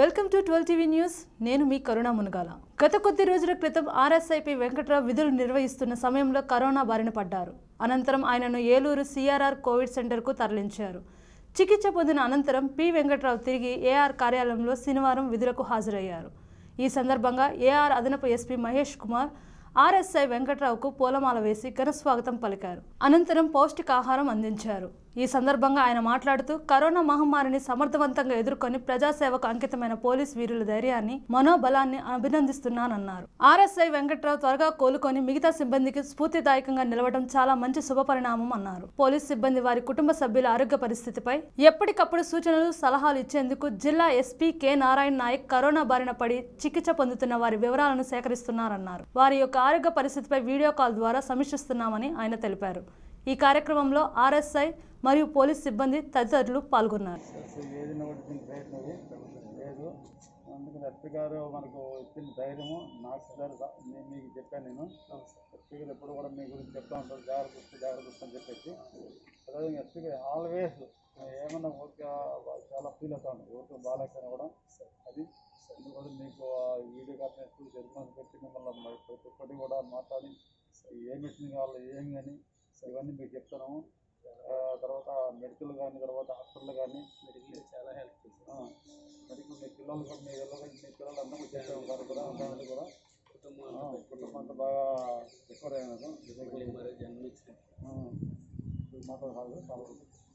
Welcome to twelve TV news నేను మీ కరుణ మునగాల గత కొద్ది రోజుల క్రితం ఆర్ఎస్ఐపి వెంకట్రావు విధులు నిర్వహిస్తున్న సమయంలో కరోనా బారిన పడ్డారు అనంతరం ఆయనను ఏలూరు సిఆర్ఆర్ కోవిడ్ సెంటర్కు తరలించారు చికిత్స పొందిన అనంతరం పి వెంకట్రావు తిరిగి ఏఆర్ కార్యాలయంలో శనివారం విధులకు హాజరయ్యారు ఈ సందర్భంగా ఏఆర్ అదనపు ఎస్పీ మహేష్ కుమార్ ఆర్ఎస్ఐ వెంకట్రావుకు పూలమాల వేసి ఘన స్వాగతం పలికారు అనంతరం పౌష్టికాహారం అందించారు ఈ సందర్భంగా ఆయన మాట్లాడుతూ కరోనా మహమ్మారిని సమర్థవంతంగా ఎదుర్కొని ప్రజాసేవకు అంకితమైన పోలీస్ వీరుల ధైర్యాన్ని మనోబలాన్ని అభినందిస్తున్నానన్నారు ఆర్ఎస్ఐ వెంకట్రావు త్వరగా కోలుకొని మిగతా సిబ్బందికి స్ఫూర్తిదాయకంగా నిలవడం చాలా మంచి శుభపరిణామం అన్నారు పోలీస్ సిబ్బంది వారి కుటుంబ సభ్యుల ఆరోగ్య పరిస్థితిపై ఎప్పటికప్పుడు సూచనలు సలహాలు ఇచ్చేందుకు జిల్లా SP K Narayana Nayak corona బారిన పడి చికిత్స పొందుతున్న వారి వివరాలను సేకరిస్తున్నారన్నారు వారి యొక్క ఆరోగ్య పరిస్థితిపై వీడియో కాల్ ద్వారా సమీక్షిస్తున్నామని ఆయన తెలిపారు ఈ కార్యక్రమంలో ఆర్ఎస్ఐ మరియు పోలీస్ సిబ్బంది తదితరులు పాల్గొన్నారు అసలు ఏది ఒకటి దీనికి ప్రయత్నం లేదు అందుకని ఎస్పీ గారు మనకు ఇచ్చిన ధైర్యము నాకు సార్ నేను మీకు చెప్పాను నేను ఎస్పీ గారు ఎప్పుడు కూడా మీ గురించి చెప్తా ఉంటారు జాగ్రత్త వస్తే జాగ్రత్త వస్తే అని చెప్పేసి అదేవిధంగా ఎస్పీ గారు ఆల్వేస్ ఏమన్నా ఊరికే చాలా ఫీల్ అవుతా ఉంటాను ఊరికే బాగాలేకపోయినా కూడా అది ఎందుకంటే మీకు ఆ వీడియో కాన్ఫరెన్స్ జరుగుతుంది పెట్టి మిమ్మల్ని మరి ప్రతి ఒక్కటి కూడా మాట్లాడి ఏ మెషిన్ కావాలో ఏం కానీ ఇవన్నీ మీకు చెప్తున్నాము ఆ, తర్వాత మెడికల్ కానీ తర్వాత హాస్పిటల్ కానీ మెడికల్ చాలా హెల్ప్ చేస్తాం మెడికల్ మీ పిల్లలు కూడా మీ పిల్లలు మీ పిల్లలు అందరూ కూడా చేసే ఉంటారు కూడా అందరూ కూడా ఆ, కుటుంబం అంతా బాగా రికవర్ అయినారు మాతో కాదు చాలా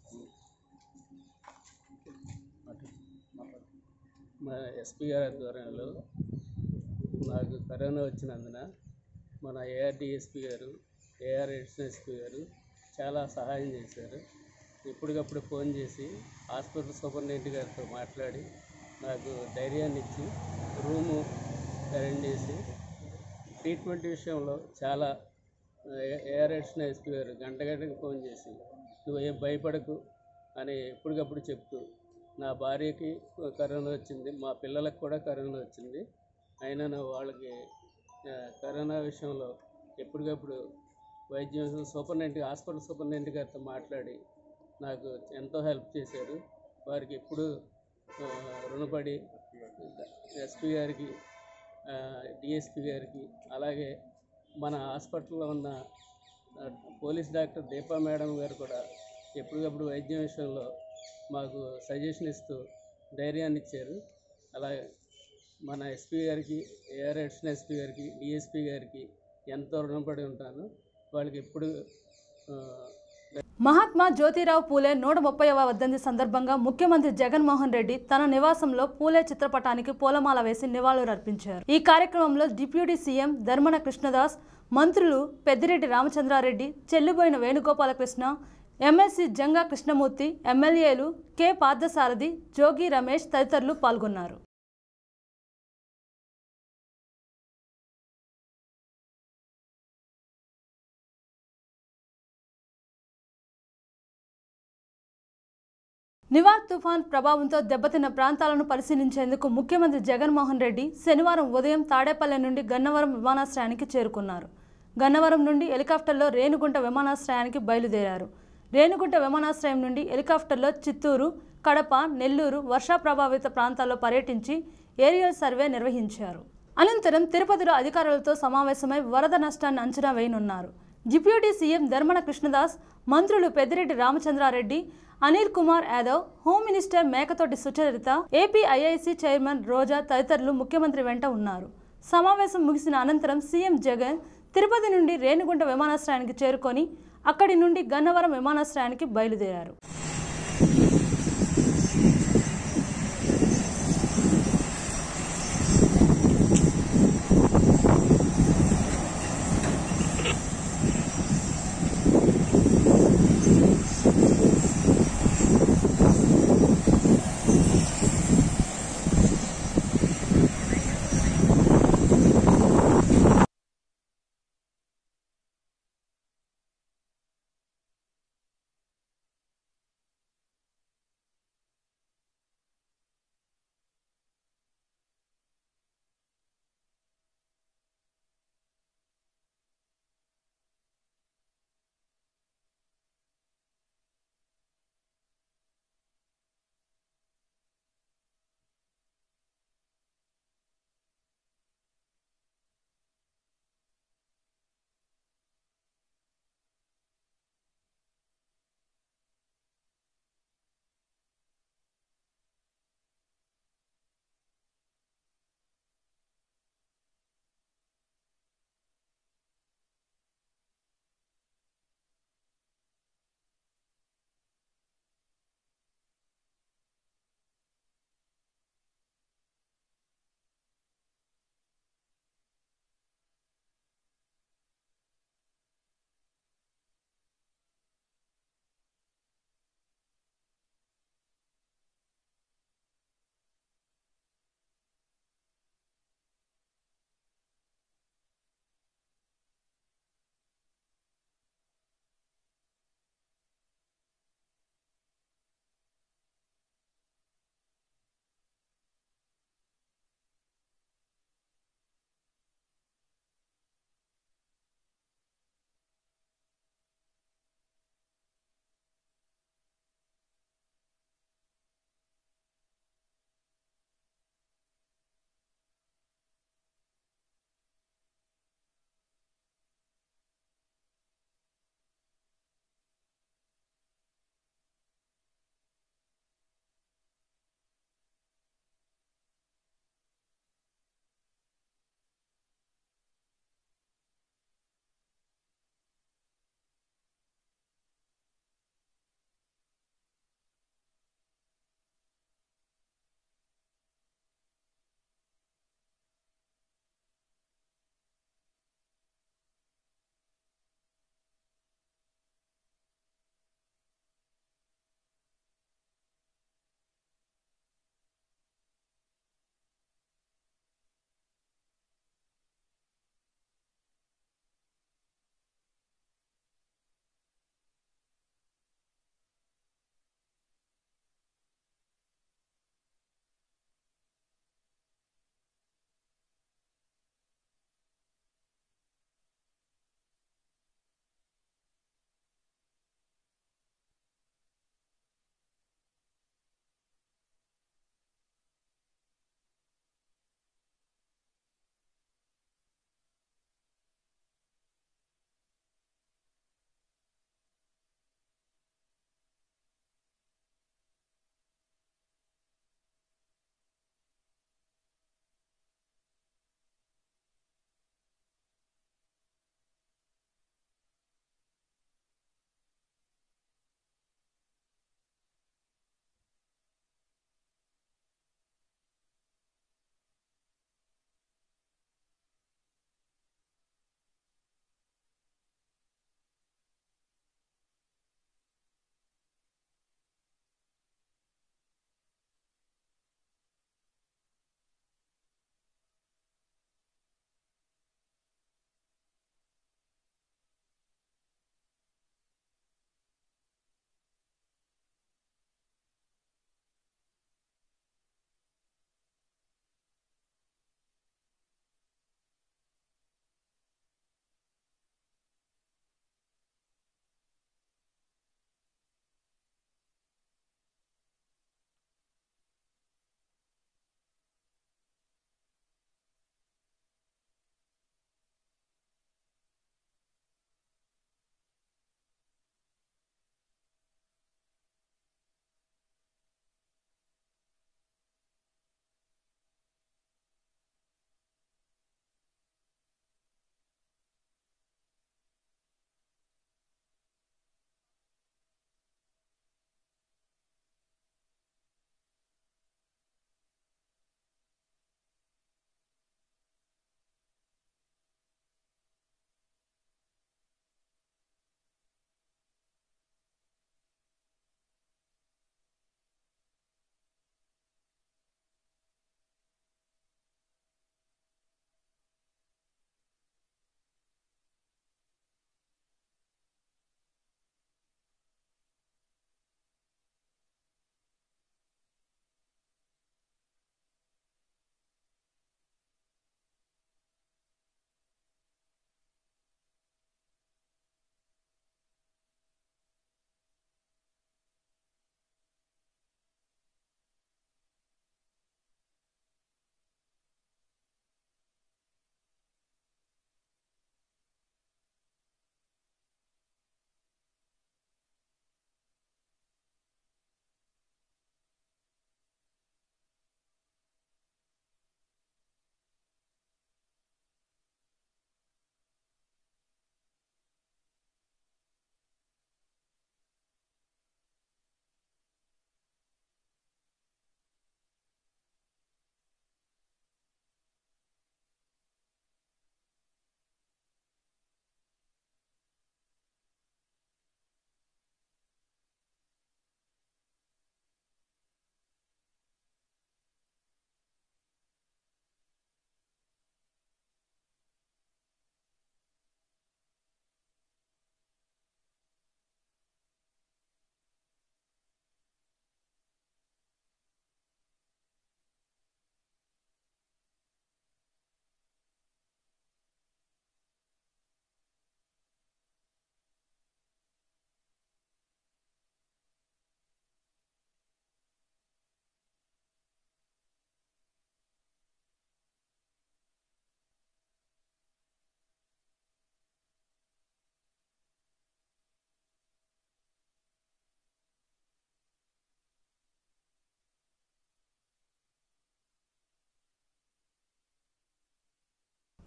మాట్లాడు మా ఎస్పీ గారి ఆధ్వర్యంలో నాకు కరోనా వచ్చినందున మన ఏఆర్డిఎస్పీ గారు ఏఆర్ ఎస్పీ గారు చాలా సహాయం చేశారు ఎప్పటికప్పుడు ఫోన్ చేసి హాస్పిటల్ సూపరింటెండెంట్ గారితో మాట్లాడి నాకు ధైర్యాన్ని ఇచ్చి రూము అరేంజ్ చేసి ట్రీట్మెంట్ విషయంలో చాలా ఏఆర్ ఎస్పీ గారు గంట గంటకు ఫోన్ చేసి నువ్వు ఏం భయపడకు అని ఎప్పటికప్పుడు చెప్తూ నా భార్యకి కరోనా వచ్చింది మా పిల్లలకు కూడా కరోనా వచ్చింది అయినా నా వాళ్ళకి ఆ, కరోనా విషయంలో ఎప్పటికప్పుడు వైద్యం సూపరింటెండెంట్ హాస్పిటల్ సూపరింటెండెంట్ గారితో మాట్లాడి నాకు ఎంతో హెల్ప్ చేశారు వారికి ఎప్పుడు ఆ, రుణపడి ఎస్పీ గారికి డిఎస్పీ గారికి అలాగే మన హాస్పిటల్లో ఉన్న ఆ, పోలీస్ డాక్టర్ దీపా మేడం గారు కూడా ఎప్పటికప్పుడు వైద్యం విషయంలో మాకు సజెషన్ ఇస్తూ ధైర్యాన్ని ఇచ్చారు అలాగే మన ఎస్పీ గారికి ఏఆర్ అడిషనల్ ఎస్పీ గారికి డిఎస్పీ గారికి ఎంతో రుణపడి ఉంటాను వాళ్ళకి ఎప్పుడు ఆ, మహాత్మా జ్యోతిరావు పూలే నూట ముప్పైవ వర్ధంతి సందర్భంగా ముఖ్యమంత్రి జగన్మోహన్ రెడ్డి తన నివాసంలో పూలే చిత్రపటానికి పూలమాల వేసి నివాళులర్పించారు ఈ కార్యక్రమంలో డిప్యూటీ సీఎం ధర్మన కృష్ణదాస్ మంత్రులు పెద్దిరెడ్డి రామచంద్రారెడ్డి చెల్లిబోయిన వేణుగోపాలకృష్ణ ఎమ్మెల్సీ జంగా కృష్ణమూర్తి ఎమ్మెల్యేలు కె పార్థసారథి జోగి రమేష్ తదితరులు పాల్గొన్నారు నివార్ తుఫాన్ ప్రభావంతో దెబ్బతిన్న ప్రాంతాలను పరిశీలించేందుకు ముఖ్యమంత్రి జగన్మోహన్ రెడ్డి శనివారం ఉదయం తాడేపల్లి నుండి గన్నవరం విమానాశ్రయానికి చేరుకున్నారు గన్నవరం నుండి హెలికాప్టర్లో రేణుగుంట విమానాశ్రయానికి బయలుదేరారు రేణుగుంట విమానాశ్రయం నుండి హెలికాప్టర్లో చిత్తూరు కడప నెల్లూరు వర్షా ప్రభావిత ప్రాంతాల్లో పర్యటించి ఏరియల్ సర్వే నిర్వహించారు అనంతరం తిరుపతిలో అధికారులతో సమావేశమై వరద నష్టాన్ని అంచనా వేయనున్నారు డిప్యూటీ సీఎం ధర్మన కృష్ణదాస్ మంత్రులు Peddireddy Ramachandra Reddy Anil Kumar Yadav home minister Mekathoti Sucharitha AP IIC chairman Roja తదితరులు ముఖ్యమంత్రి వెంట ఉన్నారు సమావేశం ముగిసిన అనంతరం సీఎం జగన్ తిరుపతి నుండి రేణిగుంట విమానాశ్రయానికి చేరుకొని అక్కడి నుండి గన్నవరం విమానాశ్రయానికి బయలుదేరారు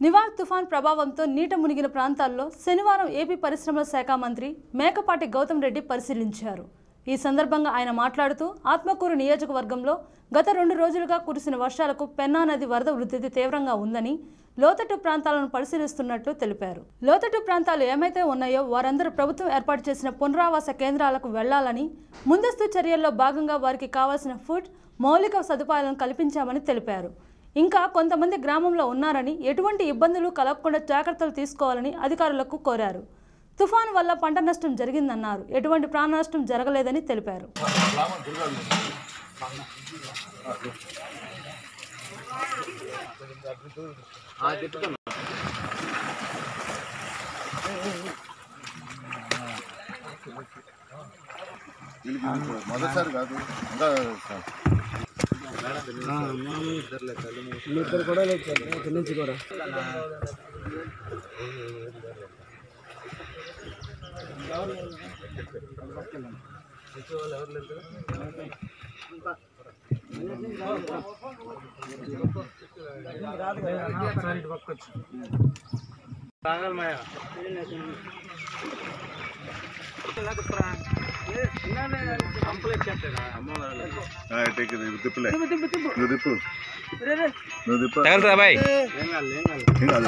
నివార్ తుఫాన్ ప్రభావంతో నీట మునిగిన ప్రాంతాల్లో శనివారం ఏపీ పరిశ్రమల శాఖ మంత్రి మేకపాటి గౌతమ్ రెడ్డి పరిశీలించారు ఈ సందర్భంగా ఆయన మాట్లాడుతూ ఆత్మకూరు నియోజకవర్గంలో గత రెండు రోజులుగా కురిసిన వర్షాలకు పెన్నా నది వరద ఉధృతి తీవ్రంగా ఉందని లోతట్టు ప్రాంతాలను పరిశీలిస్తున్నట్లు తెలిపారు లోతట్టు ప్రాంతాలు ఏమైతే ఉన్నాయో వారందరూ ప్రభుత్వం ఏర్పాటు చేసిన పునరావాస కేంద్రాలకు వెళ్లాలని ముందస్తు చర్యల్లో భాగంగా వారికి కావాల్సిన ఫుడ్ మౌలిక సదుపాయాలను కల్పించామని తెలిపారు ఇంకా కొంతమంది గ్రామంలో ఉన్నారని ఎటువంటి ఇబ్బందులు కలగకుండా జాగ్రత్తలు తీసుకోవాలని అధికారులకు కోరారు తుఫాను వల్ల పంట నష్టం జరిగిందన్నారు ఎటువంటి ప్రాణ నష్టం జరగలేదని తెలిపారు మొదటిసారి కాదు ఇంకా ఇద్దరు కూడా లేదు సార్ ఇక్కడి నుంచి కూడా టేక్ తిప్పులే నువ్వు తిప్పు నువ్వు తిప్పు బాయ్ ఏం కాదు.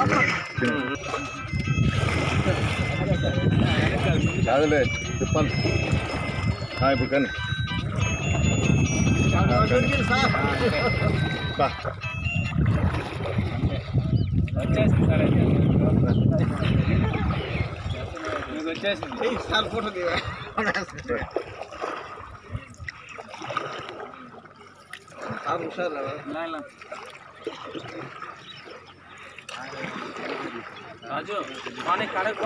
కాదులే తిప్పాలి ఆ, ఇప్పుడు కానీ ఆ, కానీ. బా. రాజు పానీ కడక్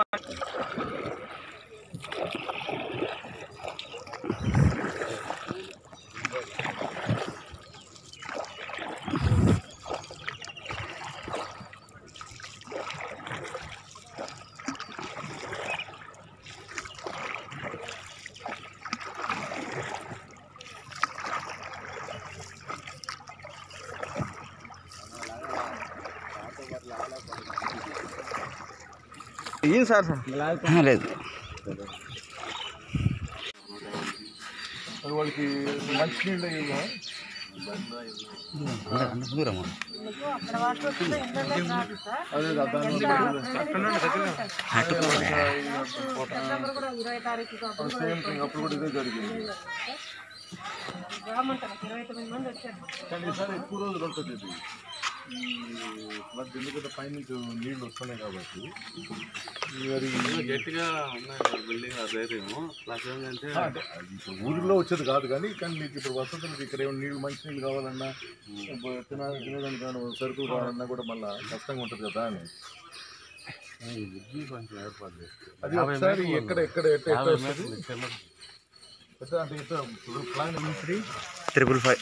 ఏం సార్ లేదు అది వాళ్ళకి మంచి నీళ్ళు ఇవ్వ దూరమా అదే కదా, దాని సేమ్ థింగ్ అప్పుడు కూడా ఇదే జరిగింది కానీ ఈసారి ఎక్కువ రోజులు ఉంటుంది ఇది ఈ ఫ్లడ్ ఎందుకంటే పైనుంచి నీళ్ళు వస్తున్నాయి కాబట్టి మరి గట్టిగా ఉన్నాయి బిల్డింగ్ అదేమో ప్లస్ ఏంటంటే అంటే అది ఇప్పుడు ఊరిలో వచ్చేది కాదు కానీ కానీ మీకు ఇప్పుడు వసతులకు ఇక్కడ ఏమైనా నీళ్ళు మంచి నీళ్ళు కావాలన్నా ఇప్పుడు తిన తినడానికి కానీ సరుకులు కావాలన్నా కూడా మళ్ళీ కష్టంగా ఉంటుంది కదా అని బుద్ధి కొంచెం ఏర్పాటు చేస్తారు అది ఒకసారి ఎక్కడ ఎక్కడ ఎట్ట ఎట్ట వస్తుంది ఎట్ట అంటే ఎట్ట ఇప్పుడు ప్లాన్ త్రీ త్రిపుల్ ఫైవ్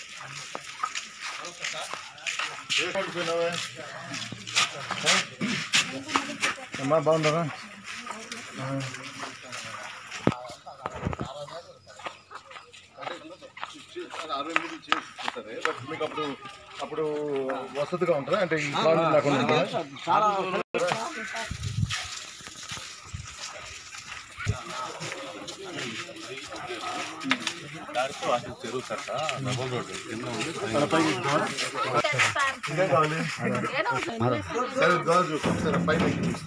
అమ్మా బాగున్నారా అరవై మూడు చేస్తారు బట్ మీకు అప్పుడు అప్పుడు వసతిగా ఉంటుందా అంటే ఈ ప్రాబ్లం లేకుండా ఉంటుందా దాంట్లో అసలు చెరువు కట్ట డబుల్ రోడ్డు కింద ఉంది ఇంకేం కావాలి సరే గాజు సరే పైన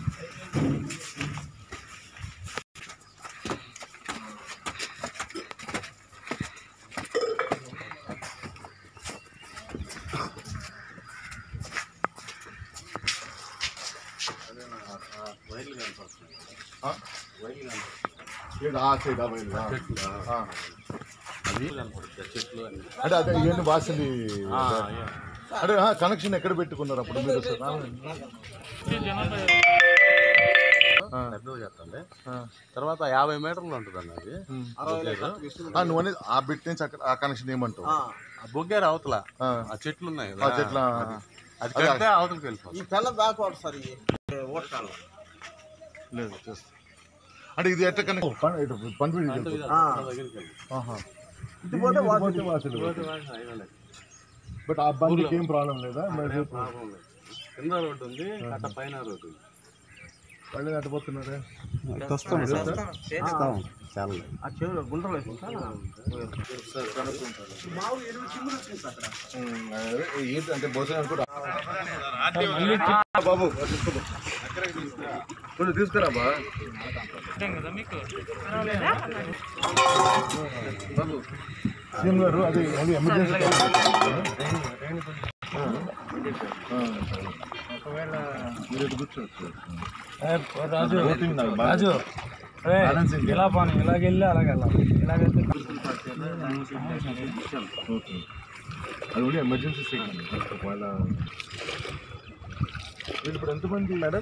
ఆ? ఏంటి ఆ సైడ్ ఆ వైపు ఆ. ఆ. అది కనపడుతుంది చెట్లు అన్ని అంటే అదే ఇవన్నీ వాసింది అంటే కనెక్షన్ ఎక్కడ పెట్టుకున్నారు అప్పుడు మీరు అసలు? ఆ. పెద్దగా చేస్తాండి తర్వాత యాభై మీటర్లు ఉంటుందండి అది ఆ, నువ్వు అనేది ఆ బిట్ నుంచి అక్కడ ఆ కనెక్షన్ ఏమంటావు ఆ బొగ్గేరు అవతల ఆ. ఆ చెట్లు ఉన్నాయి ఆ కదా, చెట్ల అది కడితే అవతలకి వెళ్ళిపోతుంది లేదు చేస్తా అంటే ఇది ఎట్ట కనెక్ట్ పంపిణీ దగ్గరికి వెళ్ళి బట్ ఆ బండికి ఏం ప్రాబ్లం లేదా మరి రేపు కింద రోడ్డు ఉంది కట్ట పైన రోడ్డు ఉంది. పళ్ళు కట్టబోతున్నారు వస్తాం వస్తాం చాలా ఆ చెవులో గుండ్రలు వేసింది అంటే భోజనాలు కూడా బాబు కొంచెం తీసుకురా బా బాబు సీఎం గారు అది అది ఎమర్జెన్సీ రాజు రాజు ఇలా పోనీ ఇలాగ వెళ్ళి అలాగే వెళ్ళాలి ఇలాగైతే అది కూడా ఎమర్జెన్సీ స్టేషన్ వాళ్ళ వీళ్ళు ఇప్పుడు ఎంతమంది మేడం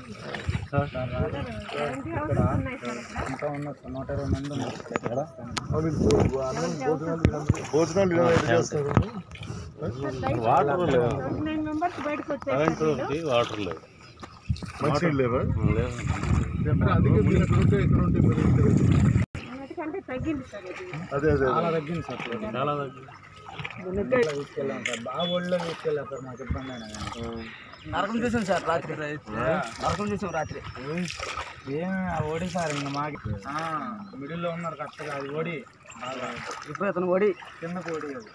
ఇంకా ఉన్నారు నూట ఇరవై మంది ఉన్నారు ఇక్కడ భోజనాలు భోజనాలు ఇలా ఎట్లా చేస్తారు వాటర్ లేవు నైన్ మెంబర్స్ బయటకు కరెంట్ వచ్చేసారు ఉంది వాటర్ లేవు మంచి లేవా లేవు అందుకే మీరు ఎక్కడ ఉంటే ఎక్కడ ఉంటే మీరు ఇక్కడ. అన్నిటికంటే తగ్గింది సార్ ఇది అదే అదే చాలా తగ్గింది సార్ చాలా దగ్గర తీసుకెళ్ళాం సార్ బాగా ఒళ్ళో తీసుకెళ్ళాం సార్ మాకు ఇబ్బంది అయినా కానీ నరకం చూసాం సార్ రాత్రి నరకం చూసాం రాత్రి ఏం ఆ ఓడి సార్ ఇంకా మాకి మిడిల్లో ఉన్నారు కరెక్ట్గా అది ఓడి బాగా ఇప్పుడు అతను ఓడి కిందకు ఓడి అది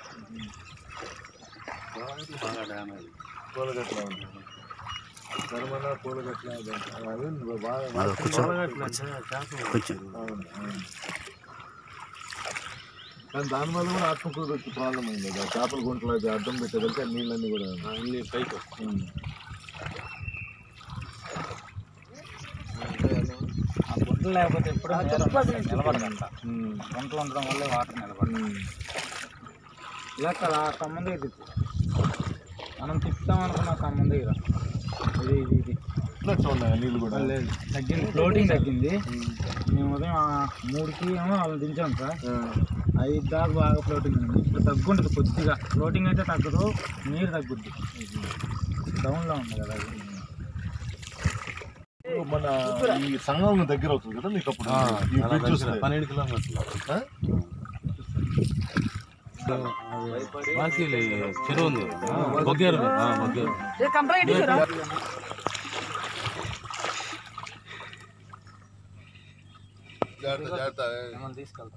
బాగా డ్యామేజ్ పూలగట్ల ఉంది ధర్మన పూలగట్ల అది అది బాగా అది కూర్చో పూలగట్ల అంటే చేపలు కూర్చో అవును, అవును. కానీ దానివల్ల కూడా ఆత్మకూరుకి ప్రాబ్లం అయింది కదా చేపల గుంటలు అది అడ్డం పెట్టేదంటే నీళ్ళన్నీ కూడా అన్ని పైకి వస్తాయి ఉమ్. ఆ గుంటలు లేకపోతే ఎప్పుడు నిలబడదంట ఉమ్. గుంటలు ఉండడం వల్లే వాటర్ నిలబడదు ఉమ్. ఇలా కదా ఆ కమ్మం దగ్గర తిప్పు మనం తిప్పుతాం అనుకున్న కమ్మం దగ్గర ఇది ఇది ఇది ఇట్లా చూడండి నీళ్ళు కూడా లేదు తగ్గింది ఫ్లోటింగ్ తగ్గింది మేము ఉదయం ఆ మూడుకి ఏమో వాళ్ళని దించాం సార్ ఆ. ఐదు దాకా బాగా ఫ్లోటింగ్ ఉంది ఇప్పుడు తగ్గుంటుంది కొద్దిగా ఫ్లోటింగ్ అయితే తగ్గదు నీరు తగ్గుద్ది డౌన్లో ఉంది కదా అది ఇప్పుడు మన ఈ సంఘం దగ్గర అవుతుంది కదా మీకు అప్పుడు ఈ చాలా బ్రిడ్జ్ దగ్గర, వస్తే. పన్నెండు కిలోమీటర్లు ఆ? బాకీలు చెరువు ఉంది బొగ్గేరు ఆ, బొగ్గేరు కంప్లైంట్ ఇచ్చారా జాగ్రత్త జాగ్రత్త మనం తీసుకెళ్తాం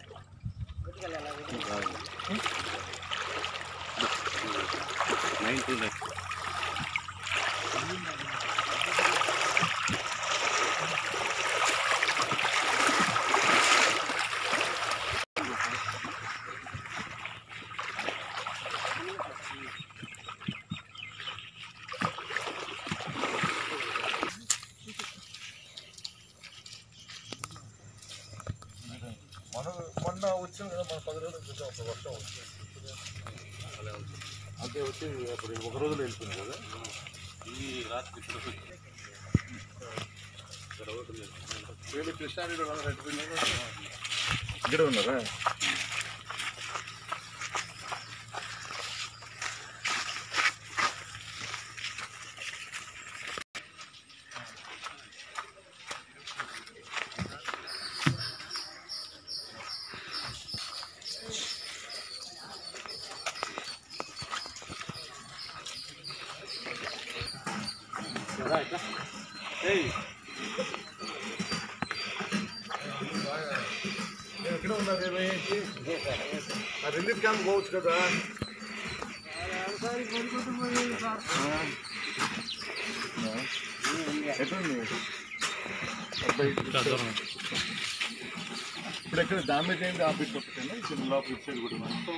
నైన్టీన్ మన మొన్న వచ్చింది కదా మన పది రోజుల క్రితం ఒక వర్షం వచ్చింది అంటే వచ్చి అప్పుడు ఒక రోజులో వెళ్ళిపోయింది కదా ఈ రాత్రి ఇక్కడ వీళ్ళు కృష్ణారెడ్డి వాళ్ళు రెడ్డి పిల్లలు ఇక్కడ ఉన్నారా ఎక్కడ ఉన్నారు ఏమి? ఆ రిలీఫ్ క్యాంప్ పోవచ్చు కదా ఎట్లుంది అబ్బాయి ఇప్పుడు ఎక్కడ డామేజ్ అయింది ఆఫీస్ ఒకటేనా చిన్న లోపల ఇటు సైడ్ కూడా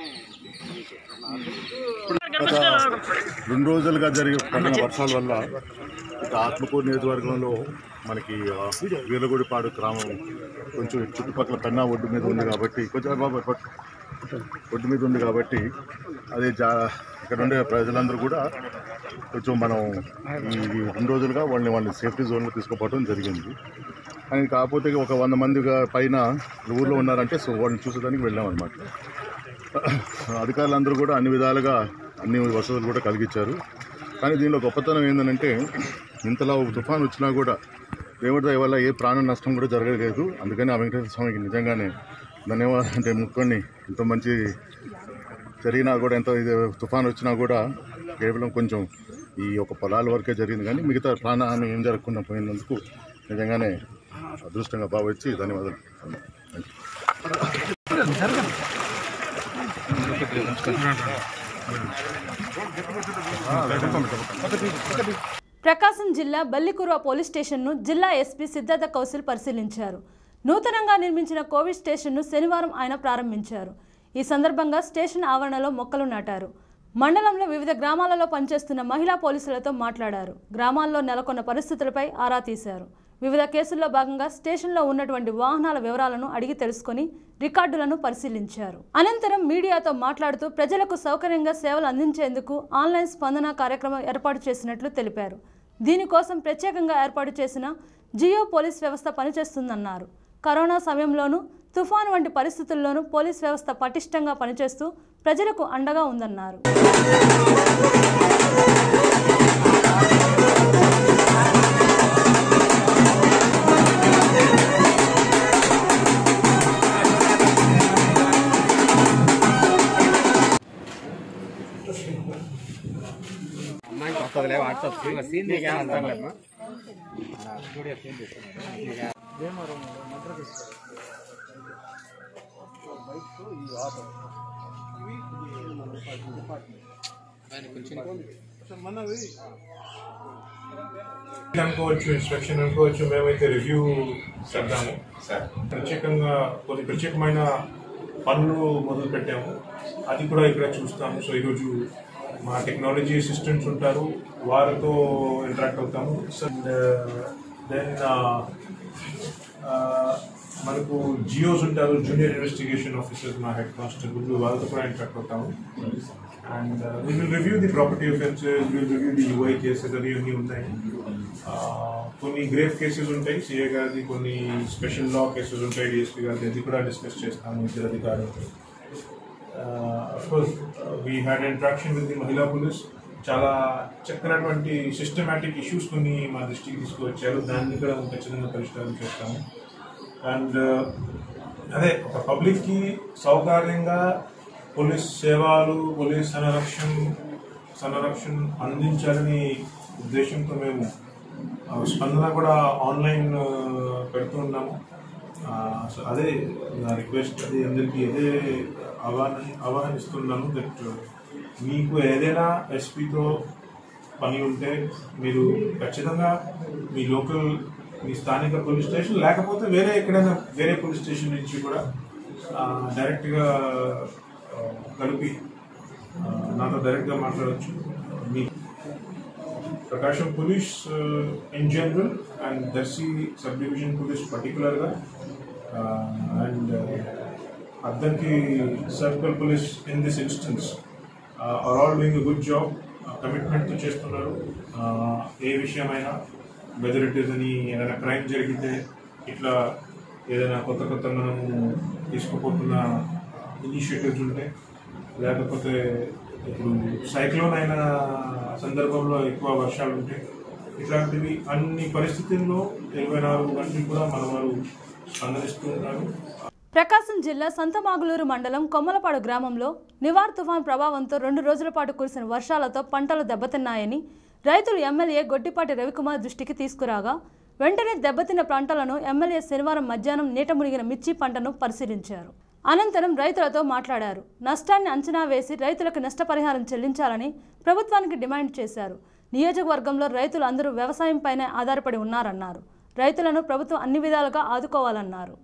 రెండు రోజులుగా జరిగే పడిన వర్షాల వల్ల ఇక ఆత్మకూరు నియోజకవర్గంలో మనకి ఆ, వీరగుడిపాడు గ్రామం కొంచెం చుట్టుపక్కల పెన్నా ఒడ్డు మీద ఉంది కాబట్టి కొంచెం బాబా పట్టు. ఒడ్డు మీద ఉంది కాబట్టి అది జా ఇక్కడ ఉండే ప్రజలందరూ కూడా కొంచెం మనం ఈ రెండు రోజులుగా వాళ్ళని వాళ్ళని సేఫ్టీ జోన్లో తీసుకుపోవడం జరిగింది కానీ కాకపోతే ఒక వంద మందిగా పైన ఊళ్ళో ఉన్నారంటే సో వాళ్ళని చూసేదానికి వెళ్ళాం అనమాట అధికారులందరూ కూడా అన్ని విధాలుగా అన్ని వసతులు కూడా కలిగించారు కానీ దీనిలో గొప్పతనం ఏంటంటే ఇంతలా ఒక తుఫాన్ వచ్చినా కూడా దేవుడి దయ వల్ల ఏ ప్రాణ నష్టం కూడా జరగలేదు అందుకని ఆ వెంకటేశ్వర స్వామికి నిజంగానే ధన్యవాదాలు అంటే ముక్కొని ఇంత మంచి జరిగినా కూడా ఎంత ఇది తుఫాన్ వచ్చినా కూడా కేవలం కొంచెం ఈ యొక్క పొలాల వరకే జరిగింది కానీ మిగతా ప్రాణహాని ఏం జరగకుండా పోయినందుకు నిజంగానే అదృష్టంగా భావించి ధన్యవాదాలు థ్యాంక్ యూ ప్రకాశం జిల్లా బల్లికురువ పోలీస్ స్టేషన్ను జిల్లా ఎస్పీ సిద్ధార్థ కౌశల్ పరిశీలించారు నూతనంగా నిర్మించిన కోవిడ్ స్టేషన్ను శనివారం ఆయన ప్రారంభించారు ఈ సందర్భంగా స్టేషన్ ఆవరణలో మొక్కలు నాటారు మండలంలో వివిధ గ్రామాలలో పనిచేస్తున్న మహిళా పోలీసులతో మాట్లాడారు గ్రామాల్లో నెలకొన్న పరిస్థితులపై ఆరా తీశారు వివిధ కేసుల్లో భాగంగా స్టేషన్లో ఉన్నటువంటి వాహనాల వివరాలను అడిగి తెలుసుకొని రికార్డులను పరిశీలించారు అనంతరం మీడియాతో మాట్లాడుతూ ప్రజలకు సౌకర్యంగా సేవలు అందించేందుకు ఆన్లైన్ స్పందన కార్యక్రమం ఏర్పాటు చేసినట్లు తెలిపారు దీనికోసం ప్రత్యేకంగా ఏర్పాటు చేసిన జియో పోలీస్ వ్యవస్థ పనిచేస్తుందన్నారు కరోనా సమయంలోనూ తుఫాను వంటి పరిస్థితుల్లోనూ పోలీస్ వ్యవస్థ పటిష్టంగా పనిచేస్తూ ప్రజలకు అండగా ఉందన్నారు అనుకోవచ్చు ఇన్స్పెక్షన్ అనుకోవచ్చు మేమైతే రివ్యూ చేద్దాము ప్రత్యేకంగా కొన్ని ప్రత్యేకమైన పనులు మొదలు పెట్టాము అది కూడా ఇక్కడ చూస్తాము సో ఈరోజు మా టెక్నాలజీ అసిస్టెంట్స్ ఉంటారు వారితో ఇంటరాక్ట్ అవుతాము దెన్ మనకు జియోస్ ఉంటారు జూనియర్ ఇన్వెస్టిగేషన్ ఆఫీసర్స్ మా హెడ్ కానిస్టేబుల్ వాళ్ళతో కూడా ఇంటరాక్ట్ అవుతాము and we will review the property offences will review the UI cases అవి అన్నీ ఉన్నాయి Uh, కొన్ని గ్రేవ్ కేసెస్ ఉంటాయి సిఏ గారిది కొన్ని స్పెషల్ లా కేసెస్ ఉంటాయి డిఎస్పీ గారిది అది కూడా డిస్కస్ చేస్తాము ఇద్దరు అధికారులతో course we had interaction with the మహిళా పోలీస్ చాలా చక్కనటువంటి సిస్టమేటిక్ ఇష్యూస్ కొన్ని మా దృష్టికి తీసుకువచ్చారు దాన్ని కూడా ఖచ్చితంగా పరిష్కారం చేస్తాము అండ్ అదే ఒక పబ్లిక్కి సౌకర్యంగా పోలీస్ సేవలు పోలీస్ సంరక్షణ సంరక్షణ అందించాలని ఉద్దేశంతో మేము ఆ, స్పందన కూడా ఆన్లైన్ ఆ, పెడుతూ ఉన్నాము ఆ, సో అదే నా రిక్వెస్ట్ అది అందరికీ అదే ఆహ్వాన ఆహ్వానిస్తున్నాను దట్ మీకు ఏదైనా ఎస్పీతో పని ఉంటే మీరు ఖచ్చితంగా మీ లోకల్ మీ స్థానిక పోలీస్ స్టేషన్ లేకపోతే వేరే ఎక్కడైనా వేరే పోలీస్ స్టేషన్ నుంచి కూడా ఆ, డైరెక్ట్గా ఆ, కలిపి ఆ, నాతో డైరెక్ట్గా మాట్లాడవచ్చు మీ Prakasam police in general and Darsi sub division police పర్టికులర్గా and Addanki circle police in this instance are all doing a good job కమిట్మెంట్తో చేస్తున్నారు Uh, ఏ విషయమైనా వెదర్ ఇట్ ఈస్ అని ఏదైనా క్రైమ్ జరిగితే ఇట్లా ఏదైనా కొత్త కొత్త మనము తీసుకుపోతున్న ఇనిషియేటివ్స్ ఉంటాయి లేకపోతే ఇప్పుడు సైక్లోన్ అయిన సందర్భంలో ఎక్కువ వర్షాలు ఉంటాయి ఇట్లాంటివి అన్ని పరిస్థితుల్లో ఇరవై నాలుగు గంటలు కూడా మన వారు స్పందనిస్తూ ఉన్నారు ప్రకాశం జిల్లా సంతమాగులూరు మండలం కొమ్మలపాడు గ్రామంలో నివార్ తుఫాన్ ప్రభావంతో రెండు రోజుల పాటు కురిసిన వర్షాలతో పంటలు దెబ్బతిన్నాయని రైతులు ఎమ్మెల్యే గొడ్డిపాటి రవికుమార్ దృష్టికి తీసుకురాగా వెంటనే దెబ్బతిన్న పంటలను ఎమ్మెల్యే శనివారం మధ్యాహ్నం నీట మునిగిన మిర్చి పంటను పరిశీలించారు అనంతరం రైతులతో మాట్లాడారు నష్టాన్ని అంచనా వేసి రైతులకు నష్టపరిహారం చెల్లించాలని ప్రభుత్వానికి డిమాండ్ చేశారు నియోజకవర్గంలో రైతులు అందరూ వ్యవసాయంపైనే ఆధారపడి ఉన్నారన్నారు రైతులను ప్రభుత్వం అన్ని విధాలుగా ఆదుకోవాలన్నారు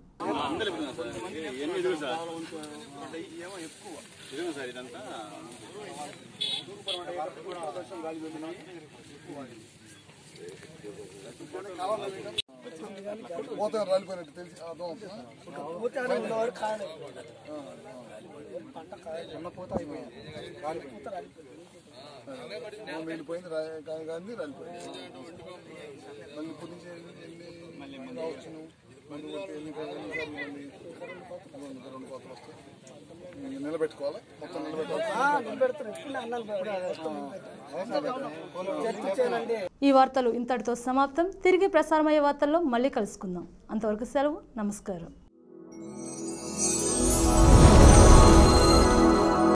పోతే రాలిపోయినట్టు తెలిసి అర్థం అవుతుందా? ఉన్న పోతే అయిపోయింది రాలిపోయింది వెళ్ళిపోయింది రా- కా- కానీ రాలిపోయింది మళ్ళీ ఇప్పుడు నుంచి ఎన్ని ఎన్ని రావచ్చు నువ్వు మళ్ళీ వచ్చి ఎన్ని ఎన్ని సార్లు మళ్ళీ రెండు రెండు కోతలు వస్తాయి ఇంక నిలబెట్టుకోవాలి మొత్తం నిలబెట్టుకోవాలి ఈ వార్తలు ఇంతటితో సమాప్తం తిరిగి ప్రసారమయ్యే వార్తల్లో మళ్ళీ కలుసుకుందాం అంతవరకు సెలవు నమస్కారం